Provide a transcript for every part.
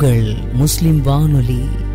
உங்கள் முஸ்லிம் வானொலி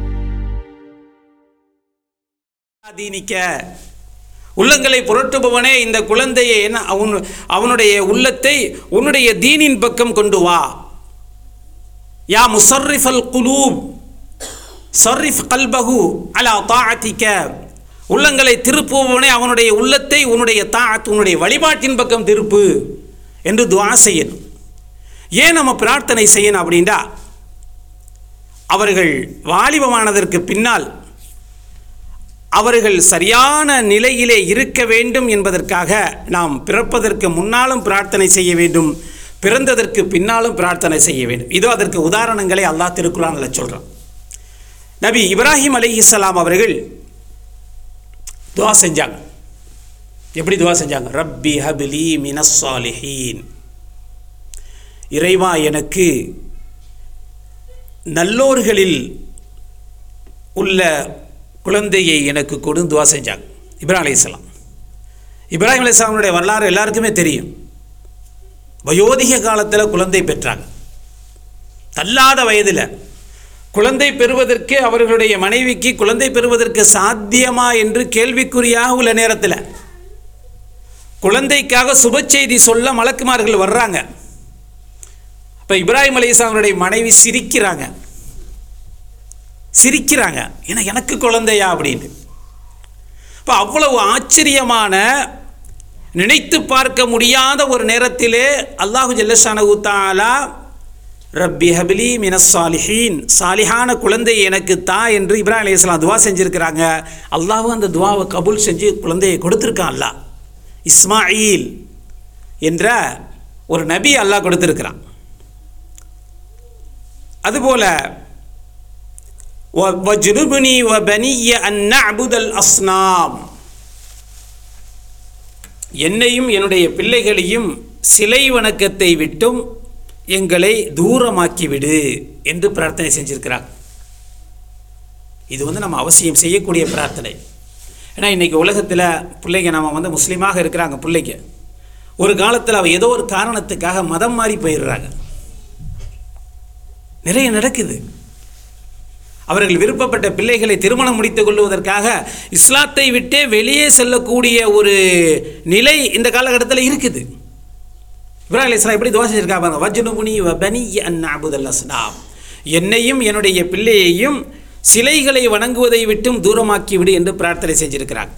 தீனிக்க உள்ளங்களை புரட்டுபவனே இந்த குழந்தையை என்ன அவன் அவனுடைய உள்ளத்தை உன்னுடைய தீனின் பக்கம் கொண்டு வா யா முசர்ரிஃபல் குலூப் சர்ரிஃப் கல்பஹு அலா தாஅத்திக்க உள்ளங்களை திருப்புபவனே அவனுடைய உள்ளத்தை உன்னுடைய தாஅத் உன்னுடைய வழிபாட்டின் பக்கம் திருப்பு என்று துஆ செய்யணும் ஏன் நம்ம பிரார்த்தனை செய்யணும் அப்படின்னா அவர்கள் வாலிபமானதற்கு பின்னால் அவர்கள் சரியான நிலையிலே இருக்க வேண்டும் என்பதற்காக நாம் பிறப்பதற்கு முன்னாலும் பிரார்த்தனை செய்ய வேண்டும் பிறந்ததற்கு பின்னாலும் பிரார்த்தனை செய்ய வேண்டும் இதோ அதற்கு உதாரணங்களை அல்லாஹ் திருக்குறானில் சொல்கிறான் நபி இப்ராஹிம் அலிஹிஸ்ஸலாம் அவர்கள் துவா செஞ்சாங்க எப்படி துவா செஞ்சாங்க ரப்பி ஹபிலி மினஸ்ஸாலிஹீன் இறைவா எனக்கு நல்லோர்களில் உள்ள குழந்தையை எனக்கு கொடு துவா செஞ்சாங்க இப்ராஹிம் அலைஹிஸ்ஸலாம் இப்ராஹிம் அலைஹிஸ்ஸலாமுடைய வரலாறு எல்லாருக்குமே தெரியும் வயோதிக காலத்தில் குழந்தை பெற்றாங்க தள்ளாத வயதில் குழந்தை பெறுவதற்கு அவர்களுடைய மனைவிக்கு குழந்தை பெறுவதற்கு சாத்தியமா என்று கேள்விக்குறியாக உள்ள நேரத்தில் குழந்தைக்காக சுப செய்தி சொல்ல மலக்குமார்கள் வர்றாங்க இப்போ இப்ராஹிம் அலிஸ்லாமுடைய மனைவி சிரிக்கிறாங்க சிரிக்கிறாங்க ஏன்னா எனக்கு குழந்தையா அப்படின்னு இப்போ அவ்வளவு ஆச்சரியமான நினைத்து பார்க்க முடியாத ஒரு நேரத்திலே அல்லாஹு ஜல்லஷானு தாலா ரப்பி ஹபிலி மினஸ் சாலிஹீன் சாலிஹான குழந்தை எனக்கு தா என்று இப்ராஹிம் அலையாம் துவா செஞ்சுருக்கிறாங்க அல்லாஹும் அந்த துவாவை கபூல் செஞ்சு குழந்தையை கொடுத்துருக்கான் அல்லாஹ் இஸ்மாயில் என்ற ஒரு நபி அல்லாஹ் கொடுத்துருக்கிறான் அதுபோல வஜ்ருபுனி வபனிய அன் நஅபுதல் அஸ்னாம் என்னையும் என்னுடைய பிள்ளைகளையும் சிலை வணக்கத்தை விட்டும் எங்களை தூரமாக்கி விடு என்று பிரார்த்தனை செஞ்சிருக்கிறார் இது வந்து நம்ம அவசியம் செய்யக்கூடிய பிரார்த்தனை ஏன்னா இன்றைக்கி உலகத்தில் பிள்ளைங்க நம்ம வந்து முஸ்லீமாக இருக்கிறாங்க பிள்ளைங்க ஒரு காலத்தில் அவ ஏதோ ஒரு காரணத்துக்காக மதம் மாறி போயிடுறாங்க நிறைய நடக்குது அவர்கள் விருப்பப்பட்ட பிள்ளைகளை திருமணம் முடித்துக் கொள்வதற்காக இஸ்லாத்தை விட்டே வெளியே செல்லக்கூடிய ஒரு நிலை இந்த காலகட்டத்தில் இருக்குது இப்ராஹிம் அலிஸ்லாம் எப்படி துவா செஞ்சிருக்கா பாருங்க வஜ்னுபுனி வபனி அந்நாபுதல் அஸ்லாம் என்னையும் என்னுடைய பிள்ளையையும் சிலைகளை வணங்குவதை விட்டும் தூரமாக்கி விடு என்று பிரார்த்தனை செஞ்சிருக்கிறாங்க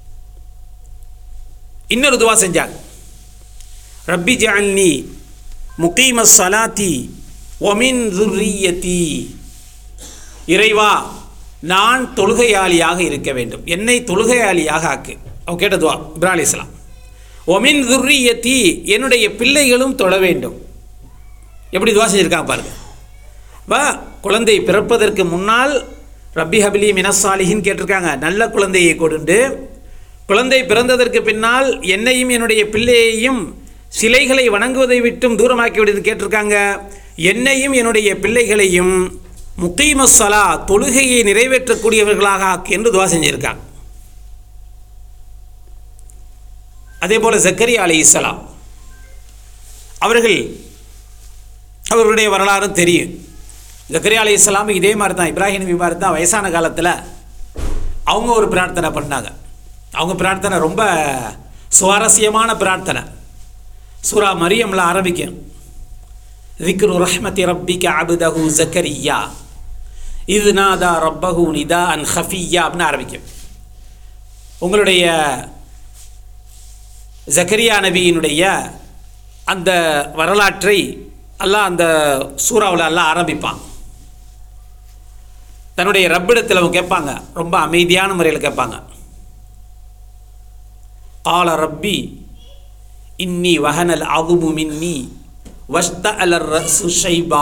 இன்னொரு துவா செஞ்சாங்க ரப்பி ஜான்னி முகீம சலாத்தி ஒமின் துர்ரியத்தி இறைவா நான் தொழுகையாளியாக இருக்க வேண்டும் என்னை தொழுகையாளியாக ஆக்கு அவங்க கேட்ட துவா இப்ராஹிம் அலிஸ்லாம் ஒமின் துர்ரியத்தி என்னுடைய பிள்ளைகளும் தொழ வேண்டும் எப்படி துவா செஞ்சுருக்காங்க பாருங்க வா குழந்தை பிறப்பதற்கு முன்னால் ரப்பி ஹபிலி மினசாலிஹின்னு கேட்டிருக்காங்க நல்ல குழந்தையை கொடுண்டு குழந்தை பிறந்ததற்கு பின்னால் என்னையும் என்னுடைய பிள்ளையையும் சிலைகளை வணங்குவதை விட்டும் தூரமாக்கி விடுன்னு கேட்டிருக்காங்க என்னையும் என்னுடைய பிள்ளைகளையும் முக்கீமசலா தொழுகையை நிறைவேற்றக்கூடியவர்களாக ஆக்கு என்று துவா செஞ்சுருக்காங்க அதே போல் ஜக்கரியா அலி இஸ்லாம் அவர்கள் அவர்களுடைய வரலாறும் தெரியும் ஜக்கரியா அலி இஸ்லாம் இதே மாதிரி தான் இப்ராஹிம் நபி மாதிரி தான் வயசான காலத்தில் அவங்க ஒரு பிரார்த்தனை பண்ணாங்க அவங்க பிரார்த்தனை ரொம்ப சுவாரஸ்யமான பிரார்த்தனை சூரா மரியம்ல ஆரம்பிக்கும் ذكر رحمة ربك عبده زكريا இது நாதா ரப்பஹு நிதா அன் ஹஃபியா அப்படின்னு ஆரம்பிக்கும் உங்களுடைய ஜக்கரியா நபியினுடைய அந்த வரலாற்றை அல்லாஹ் அந்த சூறாவில் எல்லாம் ஆரம்பிப்பான் தன்னுடைய ரப்பிடத்தில் அவங்க கேட்பாங்க ரொம்ப அமைதியான முறையில் கேட்பாங்க கால ரப்பி இன்னி வஹனல் அதுபு மின்னி வஷ்த அலர் ஷைபா